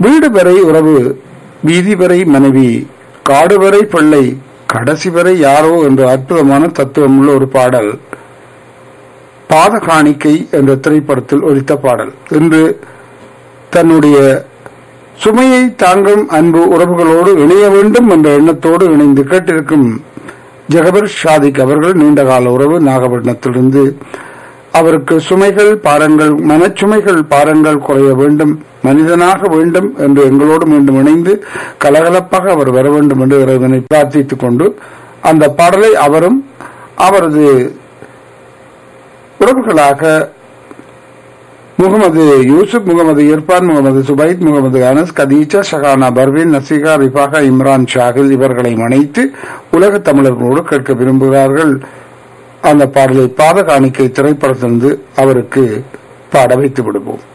வீடு வரை உறவு வீதி வரை மனைவி காடு வரை பிள்ளை கடைசி வரை யாரோ என்ற அற்புதமான தத்துவம் உள்ள ஒரு பாடல் பாத காணிக்கை என்ற திரைப்படத்தில் ஒலித்த பாடல் இன்று தன்னுடைய சுமையை தாங்கும் அன்பு உறவுகளோடு இணைய வேண்டும் என்ற எண்ணத்தோடு இணைந்து கேட்டிருக்கும் ஜெகபர் ஷாதிக் அவர்கள் நீண்டகால உறவு நாகப்பட்டினத்திலிருந்து அவருக்கு சுமைகள் பாரங்கள் மனச்சுமைகள் பாரங்கள் குறைய வேண்டும் மனிதனாக வேண்டும் என்று எங்களோடு மீண்டும் இணைந்து கலகலப்பாக அவர் வர வேண்டும் என்று இறைவனை பிரார்த்தித்துக் கொண்டு அந்த பாடலை அவரும் அவரது உறவுகளாக முகமது யூசுப் முகமது இர்பான் முகமது சுபைத் முகமது அனஸ் கதீஜா ஷஹானா பர்வீன் நசீகா ரிஃபாகா இம்ரான் ஷாகில் இவர்களை இணைத்து உலக தமிழர்களோடு கேட்க விரும்புகிறார்கள் அந்த பாடலை பாத காணிக்கை திரைப்படத்திலிருந்து அவருக்கு பாட வைத்து விடுவோம்